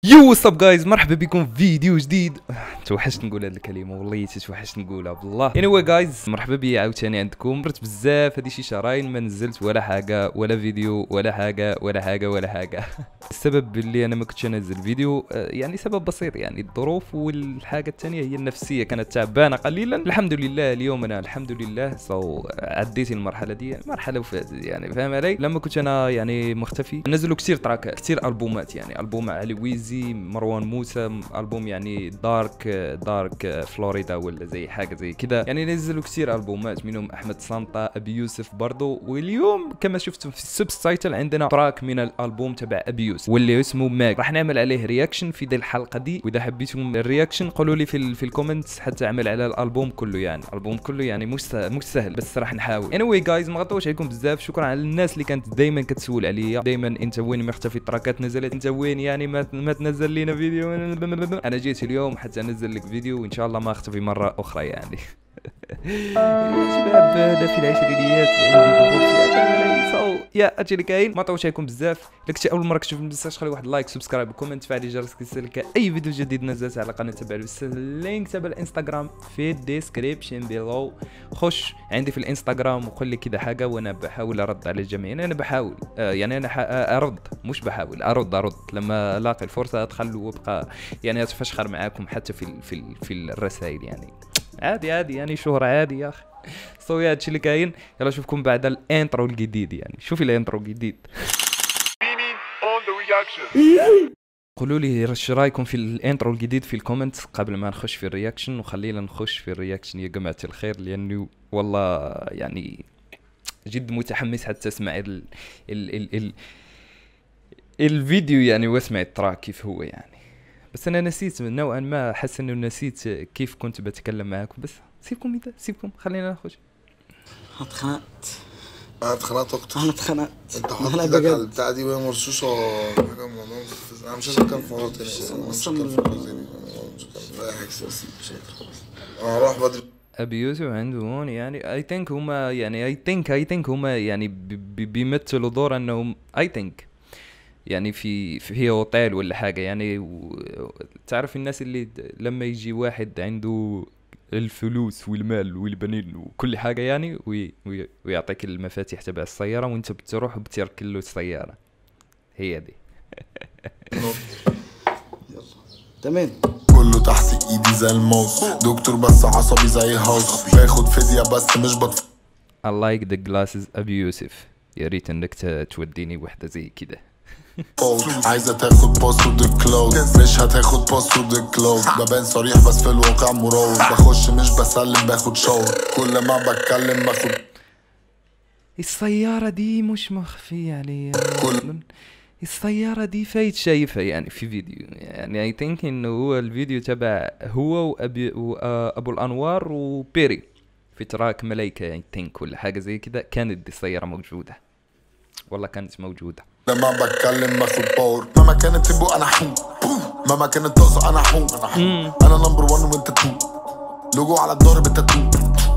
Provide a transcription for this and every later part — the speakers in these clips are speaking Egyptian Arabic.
يو واتساب جايز مرحبا بكم في فيديو جديد توحشت نقول هذه الكلمه والله توحشت نقولها بالله اني anyway جايز مرحبا بيا عاوتاني عندكم درت بزاف هذه شي شهرين ما نزلت ولا حاجه ولا فيديو ولا حاجه ولا حاجه ولا حاجه السبب اللي انا ما كنتش انزل فيديو آه، يعني سبب بسيط يعني الظروف والحاجه الثانيه هي النفسيه كانت تعبانه قليلا الحمد لله اليوم انا الحمد لله سو عديت المرحله دي مرحله وفات يعني فاهم علي لما كنت انا يعني مختفي نزلوا كثير تراك كثير البومات يعني البوم علي ويزي مروان موسى البوم يعني دارك دارك فلوريدا ولا زي حاجه زي كذا يعني نزلوا كثير البومات منهم احمد سانتا ابي يوسف برضو واليوم كما شفتم في السبستايتل عندنا تراك من الالبوم تبع ابي يوسف واللي اسمه ماك راح نعمل عليه رياكشن في دي الحلقه دي واذا حبيتم الرياكشن قولوا لي في ال في الكومنتس حتى اعمل على الالبوم كله يعني الالبوم كله يعني مش سهل مش سهل بس راح نحاول anyway جايز ما غطوش عليكم بزاف شكرا على الناس اللي كانت دائما كتسول عليا دائما انت وين مختفي التراكات نزلت انت وين يعني ما, ما تنزل لينا فيديو انا جيت اليوم حتى انزل لك فيديو وان شاء الله ما اختفي مره اخرى يعني شباب انا في العشرينيات عندي ضغوط يعني سو يا اجي اللي كاين ما طولش عليكم بزاف الا كنتي اول مره كتشوف ما تنساش خلي واحد لايك سبسكرايب وكومنت فعل الجرس كيصلك اي فيديو جديد نزلت على قناه تبع اللينك تبع الانستغرام في الديسكريبشن بيلو خش عندي في الانستغرام وقول لي كذا حاجه وانا بحاول ارد على الجميع يعني انا بحاول آه يعني انا ارد مش بحاول ارد ارد لما الاقي الفرصه ادخل وابقى يعني اتفشخر معاكم حتى في في في الرسائل يعني عادي عادي يعني شهر عادي يا اخي سو يا هادشي اللي كاين يلا اشوفكم بعد الانترو الجديد يعني شوفي الانترو الجديد قولوا لي ايش رايكم في الانترو الجديد في الكومنتس قبل ما نخش في الرياكشن وخلينا نخش في الرياكشن يا جماعه الخير لانه والله يعني جد متحمس حتى اسمع ال ال ال ال الفيديو يعني واسمع التراك كيف هو يعني بس انا نسيت نوعا ما احس انه نسيت كيف كنت بتكلم معاكم بس سيبكم اذا سيبكم خلينا نخش اتخنقت انا اتخنقت اكتر انا اتخنقت انت حاطط انا ايدك على بجد البتاع دي وهي مرشوشه حاجه الموضوع مستفز. انا مش عايز اتكلم في موضوع تاني اصلا انا مش هتكلم في موضوع تاني أنا مش هتكلم في اي حاجه مش قادر خلاص انا هروح بدري ابي يوسف عندهم يعني اي ثينك هما يعني اي ثينك اي ثينك هما يعني بي- بي- بيمثلوا دور انهم اي ثينك يعني في في هي اوتيل ولا حاجه يعني و- تعرف الناس اللي د- لما يجي واحد عنده الفلوس والمال والبنين وكل حاجه يعني وي وي ويعطيك المفاتيح تبع السياره وانت بتروح وبتركن له السياره هي دي تمام كله تحت ايدي زي الموس دكتور بس عصبي زي هاوس باخد فدية بس مش بطف I like the glasses ابي يوسف يا ريت انك ت- توديني وحده زي كده عايزة تاخد باسورد الكلاود مش هتاخد باسورد الكلاود ببان صريح بس في الواقع مراوغ بخش مش بسلم باخد شاور كل ما بتكلم باخد السيارة دي مش مخفية علي كل- السيارة دي فايت شايفها يعني في فيديو يعني اي ثينك انه هو الفيديو تبع هو وابي وابو الانوار وبيري في تراك ملايكة اي ثينك ولا حاجة زي كده كانت دي السيارة موجودة والله كانت موجودة لما بتكلم باخد باور مهما كانت تبقى انا حوم مهما كانت طاسة انا حوم انا نمبر 1 وانت 2 لوجو على الظهر بالتاتو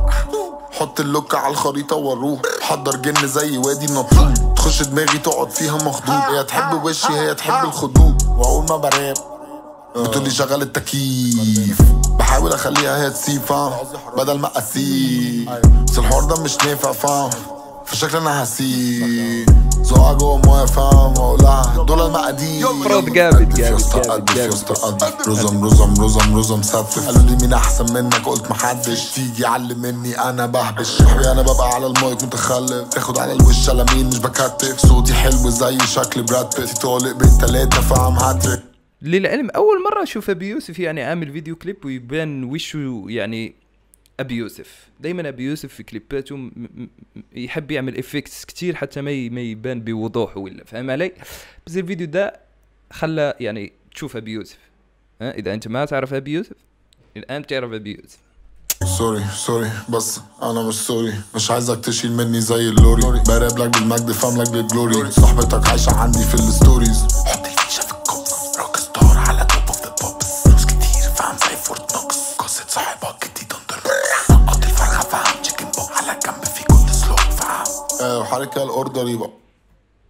حط اللوكة على الخريطة واروح حضر جن زي وادي النطرون تخش دماغي تقعد فيها مخضوض هي تحب وشي هي تحب الخدود واول ما براب بتقولي شغل التكييف بحاول اخليها هي تسيب فاهم بدل ما اسيب بس الحوار ده مش نافع فاهم فشكل انا هسيب زقع جوه مويه فاهم واقولها دول المقادير فراد جامد، في جامد، وسط جامد، قد في جامد. وسط قد رزم رزم رزم رزم سفف قالوا لي مين احسن منك قلت محدش تيجي علم مني انا بهبش صاحبي انا ببقى على المايك متخلف تاخد على الوش على مين مش بكتف صوتي حلو زي شكل براد بيت طالق بين تلاتة فاهم هاتريك للعلم اول مرة اشوف ابي يوسف يعني عامل فيديو كليب ويبان وشه يعني ابي يوسف دايما ابي يوسف في كليباته م- م- م- يحب يعمل افكتس كتير حتى ما ي- ما يبان بوضوح ولا فاهم علي بس الفيديو ده خلى يعني تشوف ابي يوسف ها اذا انت ما تعرف ابي يوسف الان تعرف ابي يوسف سوري سوري بس انا مش سوري مش عايزك تشيل مني زي اللوري براب لك بالمجد فاهم لك بالجلوري صاحبتك عايشة عندي في الستوريز حط الفيشة في الكوكس روك ستار على توب اوف ذا بوبس فلوس كتير فاهم زي فورت نوكس قصة صاحبك جديد اندر قط الفرخة فاهم تشيكن بوك على جنب في كل سلوك فاهم وحركة الاوردر يبقى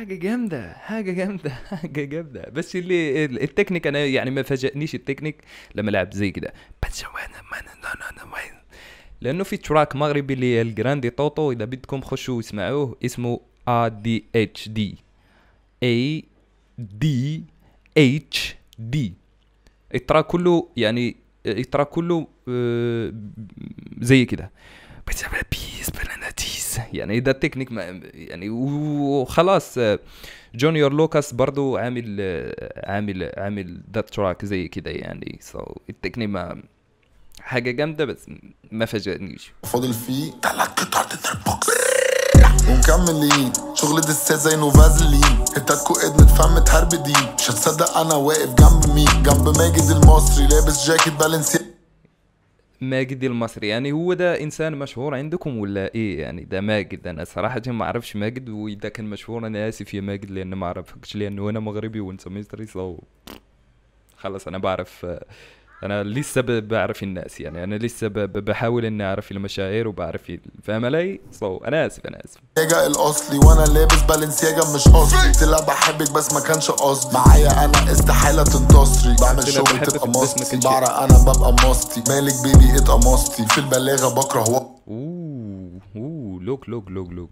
حاجه جامده حاجه جامده حاجه جامده بس اللي ال- التكنيك انا يعني ما فاجأنيش التكنيك لما لعب زي كده بس وانا ما أنا- لا- لا- لا- وين. لانه في تراك مغربي اللي هي الجراندي طوطو اذا بدكم خشوا اسمعوه اسمه ا دي اتش دي اي دي اتش دي التراك كله يعني التراك كله آه، زي كده بس أنا بيس بلاناتيس يعني ده التكنيك ما يعني وخلاص آه، جونيور لوكاس برضو عامل آه، عامل عامل ده تراك زي كده يعني سو التكنيك ما حاجه جامده بس ما فاجأنيش فاضل فيه تلات قطع تتر بوكس ومكملين شغل دسات زي نوفازلين هتاتكو ايد متفهم متهربدين مش هتصدق انا واقف جنب مين جنب ماجد المصري لابس جاكيت بالنسي ماجد المصري يعني هو ده انسان مشهور عندكم ولا ايه يعني ده ماجد انا صراحه ما اعرفش ماجد واذا كان مشهور انا اسف يا ماجد لان ما اعرفكش لانه انا مغربي وانت مصري سو خلاص انا بعرف انا لسه ب- بعرف الناس يعني انا لسه ب- ب- بحاول اني اعرف المشاعر وبعرف ال- فاهم علي سو انا اسف انا اسف سياجا الاصلي وانا لابس بالنسياجا مش قصدي طلع بحبك بس ما كانش قصدي معايا انا استحاله تنتصري بعمل طلع شغل بحبك تبقى بس ما مصري كانش- بعرق انا ببقى مصري مالك بيبي اتقمصتي في البلاغه بكره وقت اوه اوه لوك لوك لوك لوك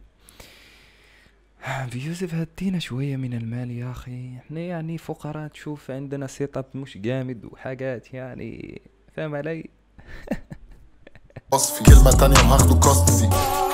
بيوسف هدينا شوية من المال يا أخي احنا يعني فقراء تشوف عندنا سيت اب مش جامد وحاجات يعني فاهم علي وصفي كلمه تانية وهاخده كاستدي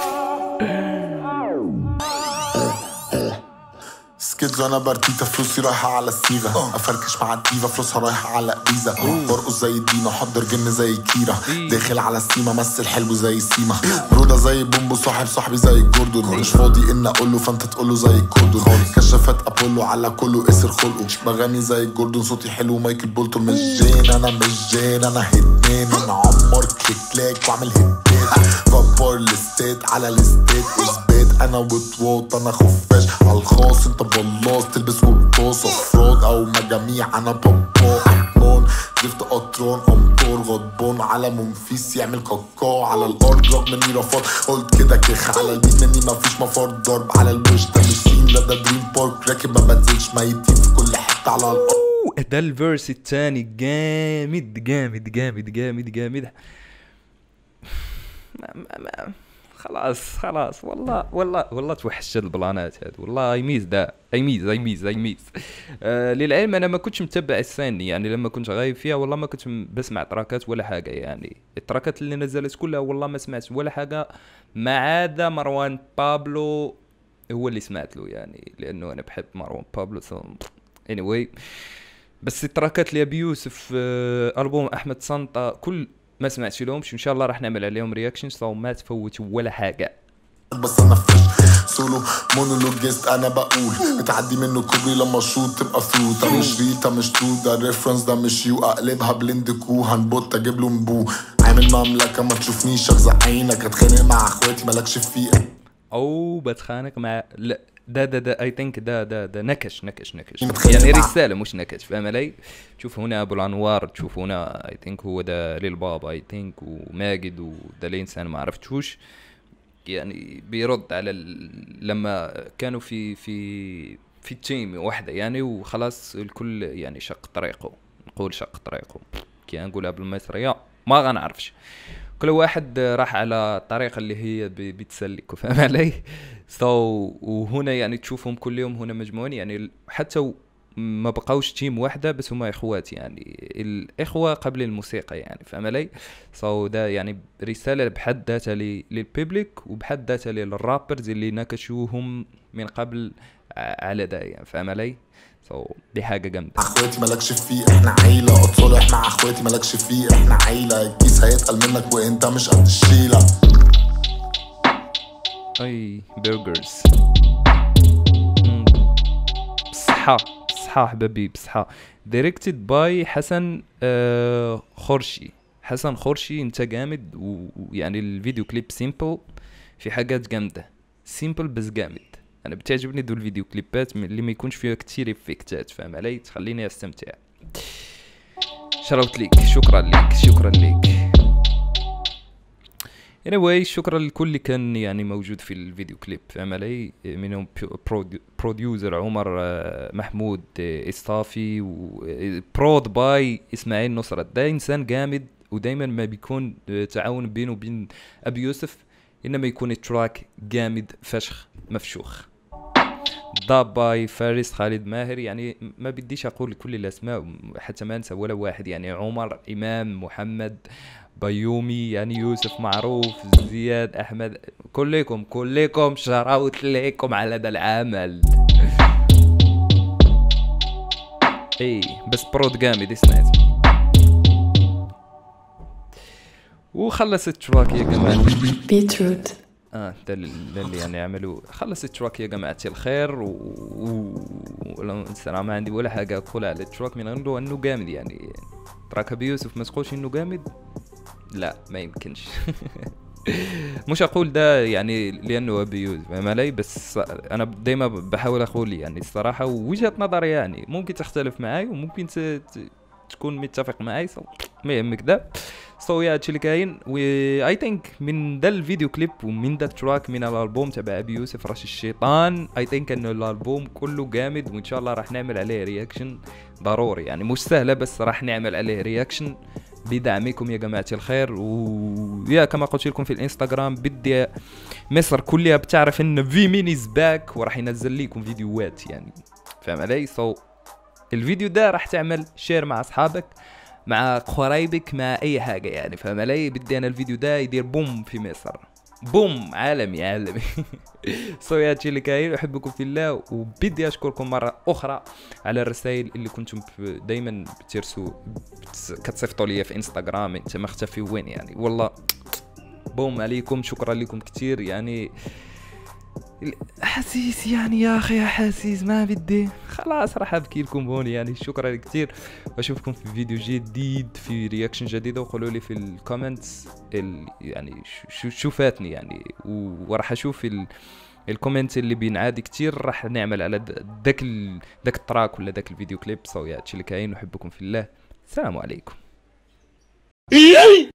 سكيتز وانا برتيتا فلوسي رايحة على الصيغة افركش مع الديفا فلوسها رايحة على بيزا برقص زي دينا حضر جن زي كيرا داخل على السيما مثل حلو زي سيما برودة زي بومبو صاحب صاحبي زي الجوردون مش فاضي ان اقول له فانت تقول له زي الكوردون كشافات ابولو على كله اسر خلقه بغني زي الجوردون صوتي حلو مايكل بولتون مش جين انا مش جين انا هيتمان انا عمر كليك كلاك واعمل هيتات كبر الاستيت على الاستيت اثبات انا وطواط انا خفاش على الخاص انت بلاص تلبس قرطاس افراد او مجاميع انا بابا احمون زفت قطران امطار غضبان على منفيس يعمل كاكاو على الارض رغم اني رفض قلت كده كخ على البيت مني مفيش مفر ضرب على الوش ده مش سين لا ده دريم بارك راكب ما بنزلش ميتين في كل حته على الارض أوه، ده الفيرس التاني جامد جامد جامد جامد جامد ما ما ما خلاص خلاص والله والله والله توحشت البلانات هاد والله اي ميز ده اي ميز اي ميز اي ميز آه للعلم انا ما كنتش متبع السين يعني لما كنت غايب فيها والله ما كنت م- بسمع تراكات ولا حاجه يعني التراكات اللي نزلت كلها والله ما سمعت ولا حاجه ما عدا مروان بابلو هو اللي سمعت له يعني لانه انا بحب مروان بابلو اني anyway بس التراكات اللي ابي يوسف آه، البوم احمد سانتا كل ما سمعتش لهمش ان شاء الله راح نعمل عليهم رياكشن سو ما تفوتوا ولا حاجه بس انا فريش سولو مونولوجيست انا بقول بتعدي منه كوبري لما شوت تبقى ثرو ده مش ريل ده مش ترو ده ريفرنس ده مش يو اقلبها بلند كو هنبوت اجيب له مبو عامل مملكه ما تشوفنيش اغزى عينك اتخانق مع اخواتي مالكش فيه او بتخانق مع لا ده ده ده اي ثينك ده ده ده نكش نكش نكش متخيل يعني مع- رساله مش نكش فاهم علي؟ تشوف هنا ابو الانوار تشوف هنا اي ثينك هو ده للبابا اي ثينك وماجد وده الانسان ما عرفتوش يعني بيرد على ال... لما كانوا في في في تيم واحده يعني وخلاص الكل يعني شق طريقه نقول شق طريقه كي نقولها بالمصريه ما غنعرفش كل واحد راح على الطريقه اللي هي ب- بتسلك فاهم علي سو وهنا يعني تشوفهم كل يوم هنا مجموعين يعني ال- حتى و- ما بقاوش تيم واحده بس هما اخوات يعني الاخوه قبل الموسيقى يعني فاهم علي سو ده يعني رساله بحد ذاتها ل- للبيبليك وبحد ذاتها للرابرز اللي نكشوهم من قبل ع- على ده يعني فاهم علي سو دي حاجه جامده اخواتي مالكش فيه احنا عيله اتصالح مع اخواتي مالكش فيه احنا عيله الكيس هيتقل منك وانت مش قد الشيله اي برجرز مم. بصحة بصحة حبابي بصحة دايركتد باي حسن آه خورشي حسن خورشي انت جامد و- ويعني الفيديو كليب سيمبل في حاجات جامدة سيمبل بس جامد انا بتعجبني دول الفيديو كليبات من- اللي ما يكونش فيها كتير افكتات فاهم علي تخليني استمتع شراوت ليك شكرا ليك شكرا ليك anyway شكرا لكل اللي كان يعني موجود في الفيديو كليب فاهم علي منهم بروديوسر عمر آه، محمود آه، اصطافي برود باي اسماعيل نصرت ده انسان جامد ودايما ما بيكون آه، تعاون بينه وبين ابي يوسف انما يكون التراك جامد فشخ مفشوخ ضاب باي فارس خالد ماهر يعني ما بديش اقول كل الاسماء حتى ما انسى ولا واحد يعني عمر امام محمد بيومي يعني يوسف معروف زياد احمد كلكم كلكم شراوت ليكم على هذا العمل اي بس برود جامد اسمع اسمع وخلص التراك يا جماعه بيتروت اه ده اللي, ده اللي يعني عملوا خلص التراك يا جماعه الخير و, و... ولا الصراحه ما عندي ولا حاجه اقولها على التراك من عنده انه جامد يعني تراك ابي يوسف ما تقولش انه جامد لا ما يمكنش مش اقول ده يعني لانه ابي يوسف فاهم علي بس انا دايما بحاول اقول يعني الصراحه وجهه نظري يعني ممكن تختلف معي وممكن ت... ت- تكون متفق معي so ما يهمك ده سو يا هادشي اللي كاين و اي ثينك من ذا الفيديو كليب ومن ذا التراك من الالبوم تبع ابي يوسف رش الشيطان اي ثينك انه الالبوم كله جامد وان شاء الله راح نعمل عليه رياكشن ضروري يعني مش سهله بس راح نعمل عليه رياكشن بدعمكم يا جماعه الخير ويا كما قلت لكم في الانستغرام بدي مصر كلها بتعرف ان في مينيز باك وراح ينزل لكم فيديوهات يعني فاهم علي سو الفيديو ده راح تعمل شير مع اصحابك مع قرايبك مع اي حاجه يعني فاهم علي بدي انا الفيديو ده يدير بوم في مصر بوم عالمي عالمي سو يا هادشي اللي كاين احبكم في الله وبدي اشكركم مره اخرى على الرسائل اللي كنتم دائما بترسوا بتس- كتصيفطوا لي في انستغرام انت مختفي وين يعني والله بوم عليكم شكرا لكم كتير يعني حسيس يعني يا اخي يا حسيس ما بدي خلاص راح ابكي لكم هون يعني شكرا كتير واشوفكم في فيديو جديد في رياكشن جديده وقولوا لي في الكومنتس ال يعني شو شو فاتني يعني و- وراح اشوف ال الكومنت اللي بينعاد كتير راح نعمل على د- داك ال... داك التراك ولا داك الفيديو كليب سو يا هادشي اللي كاين نحبكم في الله السلام عليكم